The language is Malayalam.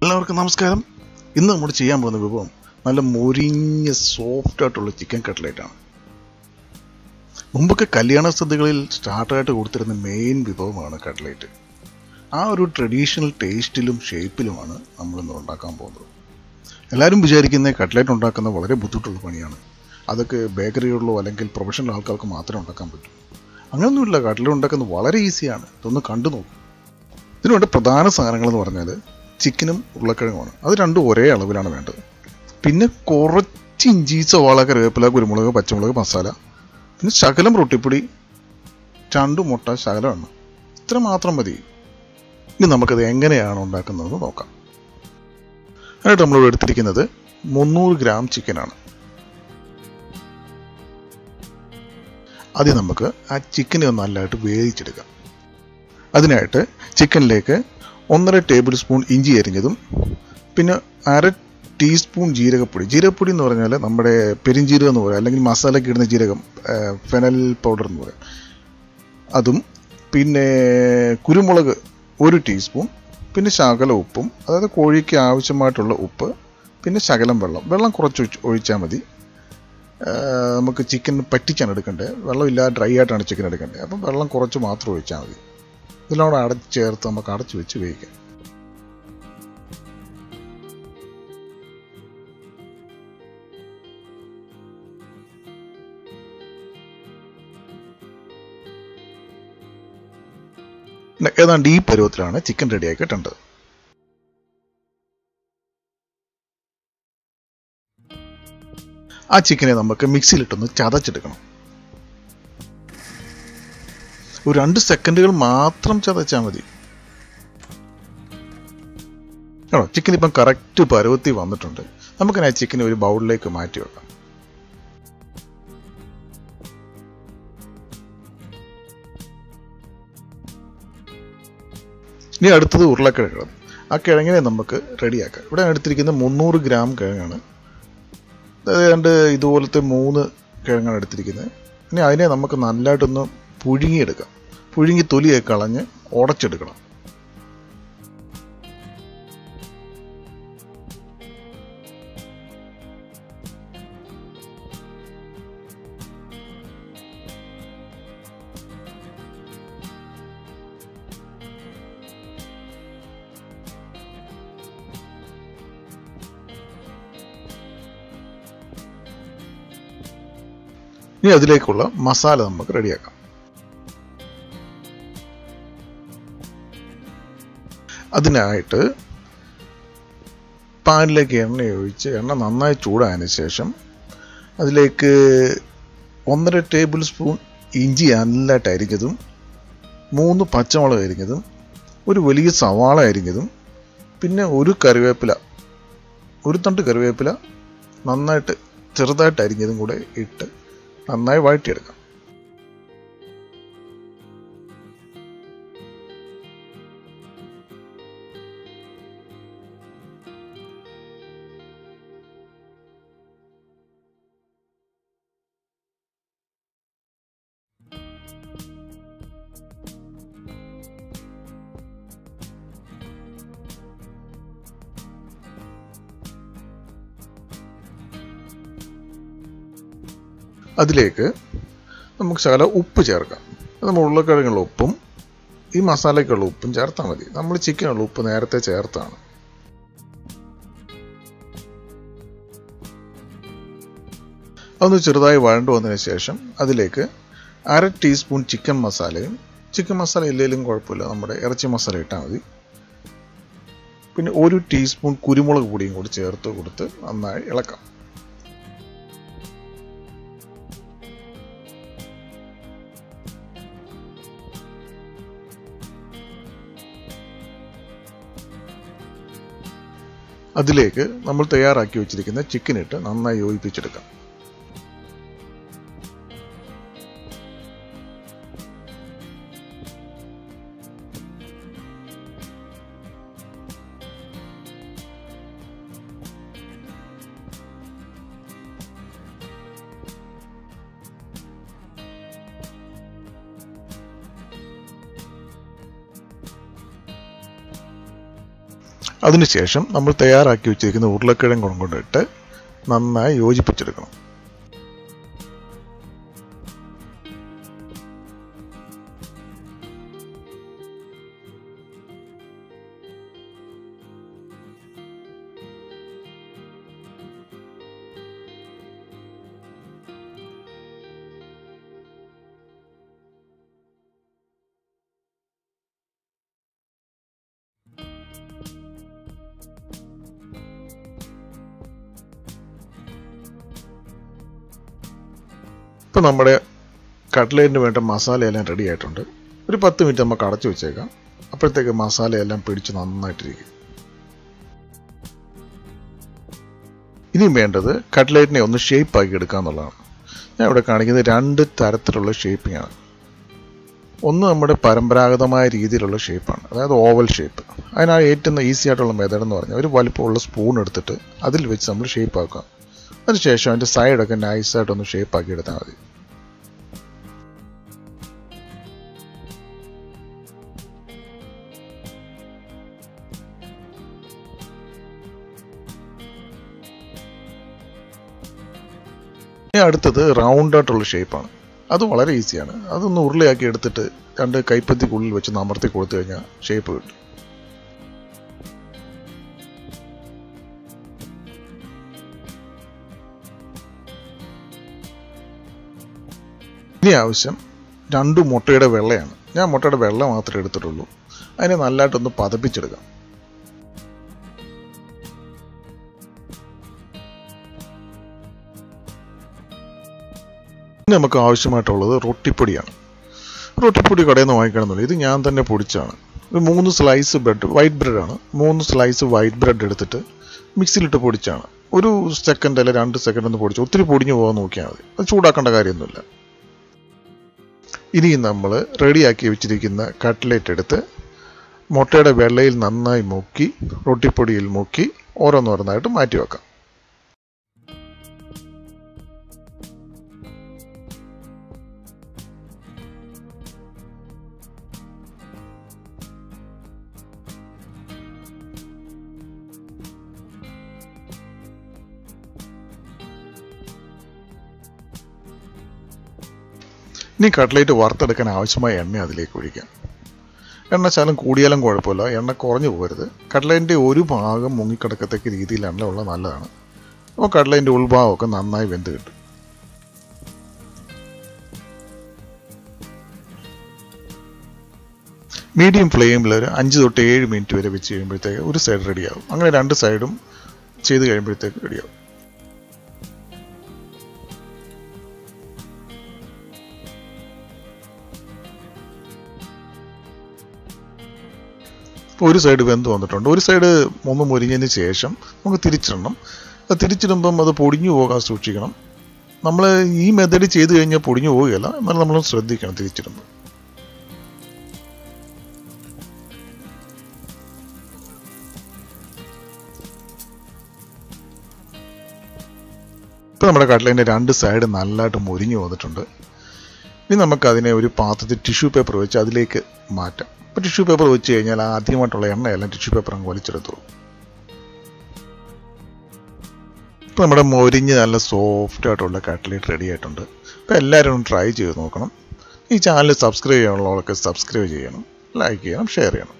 എല്ലാവർക്കും നമസ്കാരം ഇന്ന് നമ്മൾ ചെയ്യാൻ പോകുന്ന വിഭവം നല്ല മൊരിഞ്ഞ സോഫ്റ്റ് ആയിട്ടുള്ള ചിക്കൻ കട്ട്ലേറ്റ് ആണ് മുമ്പൊക്കെ കല്യാണ സദ്യകളിൽ സ്റ്റാർട്ടായിട്ട് കൊടുത്തിരുന്ന മെയിൻ വിഭവമാണ് കട്ട്ലേറ്റ് ആ ഒരു ട്രഡീഷണൽ ടേസ്റ്റിലും ഷേപ്പിലുമാണ് നമ്മളിന്ന് ഉണ്ടാക്കാൻ പോകുന്നത് എല്ലാവരും വിചാരിക്കുന്ന കട്ട്ലേറ്റ് ഉണ്ടാക്കുന്നത് വളരെ ബുദ്ധിമുട്ടുള്ള പണിയാണ് അതൊക്കെ ബേക്കറികളിലോ അല്ലെങ്കിൽ പ്രൊഫഷണൽ ആൾക്കാർക്ക് മാത്രമേ ഉണ്ടാക്കാൻ പറ്റൂ അങ്ങനെയൊന്നുമില്ല കട്ട്ലേറ്റ് ഉണ്ടാക്കുന്നത് വളരെ ഈസിയാണ് ഇതൊന്ന് കണ്ടു നോക്കും ഇതിനുവേണ്ട പ്രധാന സാധനങ്ങൾ എന്ന് പറഞ്ഞാൽ ചിക്കനും ഉരുളക്കിഴങ്ങുമാണ് അത് രണ്ടും ഒരേ അളവിലാണ് വേണ്ടത് പിന്നെ കുറച്ച് ഇഞ്ചി സവാള കറിവേപ്പില കുരുമുളക് പച്ചമുളക് മസാല പിന്നെ ശകലം റൊട്ടിപ്പൊടി രണ്ട് മുട്ട ശകലം എണ്ണ ഇത്ര മാത്രം മതി ഇനി നമുക്കത് എങ്ങനെയാണ് ഉണ്ടാക്കുന്നതെന്ന് നോക്കാം അതിനായിട്ട് നമ്മളിവിടെ എടുത്തിരിക്കുന്നത് മുന്നൂറ് ഗ്രാം ചിക്കനാണ് ആദ്യം നമുക്ക് ആ ചിക്കനെ ഒന്ന് നല്ലതായിട്ട് വേവിച്ചെടുക്കാം അതിനായിട്ട് ചിക്കനിലേക്ക് ഒന്നര ടേബിൾ സ്പൂൺ ഇഞ്ചി അരിഞ്ഞതും പിന്നെ അര ടീസ്പൂൺ ജീരകപ്പൊടി ജീരകപ്പൊടി എന്ന് പറഞ്ഞാൽ നമ്മുടെ പെരിഞ്ജീരകം എന്ന് പറയാം അല്ലെങ്കിൽ മസാലയ്ക്ക് ഇടുന്ന ജീരകം ഫെനൽ പൗഡർ എന്ന് പറയാം അതും പിന്നെ കുരുമുളക് ഒരു ടീസ്പൂൺ പിന്നെ ശകലം ഉപ്പും അതായത് കോഴിക്ക് ആവശ്യമായിട്ടുള്ള ഉപ്പ് പിന്നെ ശകലം വെള്ളം വെള്ളം കുറച്ച് ഒഴിച്ച് ഒഴിച്ചാൽ മതി ആ, നമുക്ക് ചിക്കൻ പറ്റിച്ചാണ് എടുക്കേണ്ടത് വെള്ളമില്ലാതെ ഡ്രൈ ആയിട്ടാണ് ചിക്കൻ എടുക്കേണ്ടത് അപ്പം വെള്ളം കുറച്ച് മാത്രം ഒഴിച്ചാൽ മതി ഇതിലൂടെ അടച്ച് ചേർത്ത് നമുക്ക് അടച്ച് വെച്ച് വേവിക്കാം പിന്നെ ഏതാണ്ട് ഈ പരുവത്തിലാണ് ചിക്കൻ റെഡിയാക്കി കിട്ടേണ്ടത് ആ ചിക്കനെ നമുക്ക് മിക്സിയിലിട്ടൊന്ന് ചതച്ചെടുക്കണം ഒരു രണ്ട് സെക്കൻഡുകൾ മാത്രം ചതച്ചാൽ മതി ആണോ ചിക്കൻ ഇപ്പം കറക്റ്റ് പരുവത്തി വന്നിട്ടുണ്ട് നമുക്കിനി ആ ചിക്കനെ ഒരു ബൗളിലേക്ക് മാറ്റി വെക്കാം ഇനി അടുത്തത് ഉരുളക്കിഴങ്ങാണ് ആ കിഴങ്ങിനെ നമുക്ക് റെഡിയാക്കാം ഇവിടെ എടുത്തിരിക്കുന്ന മുന്നൂറ് ഗ്രാം കിഴങ്ങാണ് ഏതാണ്ട് ഇതുപോലത്തെ മൂന്ന് കിഴങ്ങാണ് എടുത്തിരിക്കുന്നത് ഇനി അതിനെ നമുക്ക് നല്ലതായിട്ടൊന്ന് പുഴുങ്ങിയെടുക്കാം പുഴുങ്ങി തൊലിയൊക്കെ കളഞ്ഞ് ഉടച്ചെടുക്കണം ഇനി അതിലേക്കുള്ള മസാല നമുക്ക് റെഡിയാക്കാം അതിനായിട്ട് പാനിലേക്ക് എണ്ണ ഒഴിച്ച് എണ്ണ നന്നായി ചൂടായതിനു ശേഷം അതിലേക്ക് ഒന്നര ടേബിൾ സ്പൂൺ ഇഞ്ചി നല്ലതായിട്ട് അരിഞ്ഞതും മൂന്ന് പച്ചമുളക് അരിഞ്ഞതും ഒരു വലിയ സവാള അരിഞ്ഞതും പിന്നെ ഒരു കറിവേപ്പില ഒരു തണ്ട് കറിവേപ്പില നന്നായിട്ട് ചെറുതായിട്ട് അരിഞ്ഞതും കൂടെ ഇട്ട് നന്നായി വഴറ്റിയെടുക്കാം അതിലേക്ക് നമുക്ക് ശകലം ഉപ്പ് ചേർക്കാം അത് നമ്മൾ ഉരുളക്കിഴങ്ങുള്ള ഉപ്പും ഈ മസാലയ്ക്കുള്ള ഉപ്പും ചേർത്താൽ മതി നമ്മൾ ചിക്കനുള്ള ഉപ്പ് നേരത്തെ ചേർത്താണ് അതൊന്ന് ചെറുതായി വഴണ്ടു വന്നതിന് ശേഷം അതിലേക്ക് അര ടീസ്പൂൺ ചിക്കൻ മസാലയും ചിക്കൻ മസാല ഇല്ലെങ്കിലും കുഴപ്പമില്ല നമ്മുടെ ഇറച്ചി മസാല ഇട്ടാൽ മതി പിന്നെ ഒരു ടീസ്പൂൺ കുരുമുളക് പൊടിയും കൂടി ചേർത്ത് കൊടുത്ത് നന്നായി ഇളക്കാം അതിലേക്ക് നമ്മൾ തയ്യാറാക്കി വെച്ചിരിക്കുന്ന ചിക്കൻ ഇട്ട് നന്നായി യോജിപ്പിച്ചെടുക്കാം അതിനുശേഷം നമ്മൾ തയ്യാറാക്കി വെച്ചിരിക്കുന്ന ഉരുളക്കിഴങ്ങ് കൊണ്ടിട്ട് നന്നായി യോജിപ്പിച്ചെടുക്കണം ഇപ്പം നമ്മുടെ കട്ട്ലേറ്റിന് വേണ്ട മസാലയെല്ലാം റെഡി ആയിട്ടുണ്ട് ഒരു പത്ത് മിനിറ്റ് നമുക്ക് അടച്ചു വെച്ചേക്കാം അപ്പോഴത്തേക്ക് മസാലയെല്ലാം പിടിച്ച് നന്നായിട്ടിരിക്കും ഇനിയും വേണ്ടത് കട്ട്ലേറ്റിനെ ഒന്ന് ഷേപ്പ് ആക്കി എടുക്കുക എന്നുള്ളതാണ് ഞാൻ ഇവിടെ കാണിക്കുന്നത് രണ്ട് തരത്തിലുള്ള ഷേപ്പിംഗ് ആണ് ഒന്ന് നമ്മുടെ പരമ്പരാഗതമായ രീതിയിലുള്ള ഷേപ്പാണ് അതായത് ഓവൽ ഷേപ്പ് അതിനാ ഏറ്റവും ഈസി ആയിട്ടുള്ള മെത്തേഡ് എന്ന് പറഞ്ഞാൽ ഒരു വലിപ്പമുള്ള സ്പൂൺ എടുത്തിട്ട് അതിൽ വെച്ച് നമ്മൾ ഷേപ്പ് ആക്കുക അതിനുശേഷം അതിൻ്റെ സൈഡൊക്കെ നൈസായിട്ടൊന്ന് ഷേപ്പ് ആക്കി എടുത്താൽ മതി ഇനി അടുത്തത് റൗണ്ട് ആയിട്ടുള്ള ഷേപ്പാണ് അത് വളരെ ഈസിയാണ് അതൊന്ന് ഉരുളയാക്കി എടുത്തിട്ട് രണ്ട് കൈപ്പത്തിക്കുള്ളിൽ വെച്ച് അമർത്തി കൊടുത്തു കഴിഞ്ഞാൽ ഷേപ്പ് കിട്ടും ഇനി ആവശ്യം രണ്ട് മുട്ടയുടെ വെള്ളയാണ് ഞാൻ മുട്ടയുടെ വെള്ള മാത്രമേ എടുത്തിട്ടുള്ളൂ അതിനെ നല്ലതായിട്ടൊന്ന് പതപ്പിച്ചെടുക്കാം ഇനി നമുക്ക് ആവശ്യമായിട്ടുള്ളത് റൊട്ടിപ്പൊടിയാണ് റൊട്ടിപ്പൊടി കടയിൽ നിന്ന് വാങ്ങിക്കണമെന്നില്ല ഇത് ഞാൻ തന്നെ പൊടിച്ചാണ് ഒരു മൂന്ന് സ്ലൈസ് ബ്രെഡ് വൈറ്റ് ബ്രെഡാണ് മൂന്ന് സ്ലൈസ് വൈറ്റ് ബ്രെഡ് എടുത്തിട്ട് മിക്സിയിലിട്ട് പൊടിച്ചാണ് ഒരു സെക്കൻഡ് അല്ലെ രണ്ട് സെക്കൻഡ് ഒന്ന് പൊടിച്ച് ഒത്തിരി പൊടിഞ്ഞു പോകാൻ നോക്കിയാൽ മതി അത് ചൂടാക്കേണ്ട കാര്യമൊന്നുമില്ല ഇനി നമ്മൾ റെഡിയാക്കി വെച്ചിരിക്കുന്ന കട്ട്ലേറ്റ് എടുത്ത് മുട്ടയുടെ വെള്ളയിൽ നന്നായി മുക്കി റൊട്ടിപ്പൊടിയിൽ മുക്കി ഓരോന്നോരോന്നായിട്ട് മാറ്റി വെക്കാം ഇനി കട്ട്ലേറ്റ് വറുത്തെടുക്കാൻ ആവശ്യമായ എണ്ണ അതിലേക്ക് ഒഴിക്കാം എണ്ണ ശാലം കൂടിയാലും കുഴപ്പമില്ല എണ്ണ കുറഞ്ഞു പോകരുത് കട്ട്ലേറ്റിൻ്റെ ഒരു ഭാഗം മുങ്ങിക്കിടക്കത്തക്ക രീതിയിൽ എണ്ണ ഉള്ള നല്ലതാണ് അപ്പോൾ കട്ട്ലേറ്റിൻ്റെ ഉൾഭാഗമൊക്കെ നന്നായി വെന്ത് കിട്ടും മീഡിയം ഫ്ലെയിമിൽ ഒരു അഞ്ച് തൊട്ട് ഏഴ് മിനിറ്റ് വരെ വെച്ച് കഴിയുമ്പോഴത്തേക്ക് ഒരു സൈഡ് റെഡിയാവും അങ്ങനെ രണ്ട് സൈഡും ചെയ്ത് കഴിയുമ്പോഴത്തേക്ക് റെഡിയാവും ഇപ്പോൾ ഒരു സൈഡ് വെന്ത് വന്നിട്ടുണ്ട് ഒരു സൈഡ് ഒന്ന് മുരിഞ്ഞതിന് ശേഷം നമുക്ക് തിരിച്ചിടണം അത് തിരിച്ചിടുമ്പം അത് പൊടിഞ്ഞു പോകാൻ സൂക്ഷിക്കണം നമ്മൾ ഈ മെത്തേഡ് ചെയ്ത് കഴിഞ്ഞാൽ പൊടിഞ്ഞു പോവുകയല്ല എന്നാൽ നമ്മൾ ശ്രദ്ധിക്കണം തിരിച്ചിടുമ്പോൾ ഇപ്പോൾ നമ്മുടെ കട്ട്ലേറ്റിൻ്റെ രണ്ട് സൈഡ് നല്ലതായിട്ട് മുരിഞ്ഞു വന്നിട്ടുണ്ട് ഇനി നമുക്ക് അതിനെ ഒരു പാത്രത്തിൽ ടിഷ്യൂ പേപ്പർ വെച്ച് അതിലേക്ക് മാറ്റാം ഇപ്പോൾ ടിഷ്യൂ പേപ്പർ വെച്ച് കഴിഞ്ഞാൽ ആ ആദ്യമായിട്ടുള്ള എണ്ണയെല്ലാം ടിഷ്യൂ പേപ്പർ അങ്ങ് വലിച്ചെടുത്തോളൂ ഇപ്പോൾ നമ്മുടെ മൊരിഞ്ഞ് നല്ല സോഫ്റ്റ് ആയിട്ടുള്ള കട്ട്ലേറ്റ് റെഡി ആയിട്ടുണ്ട് അപ്പോൾ എല്ലാവരും ഒന്ന് ട്രൈ ചെയ്ത് നോക്കണം ഈ ചാനൽ സബ്സ്ക്രൈബ് ചെയ്യാനുള്ളവർക്ക് സബ്സ്ക്രൈബ് ചെയ്യണം ലൈക്ക് ചെയ്യണം ഷെയർ ചെയ്യണം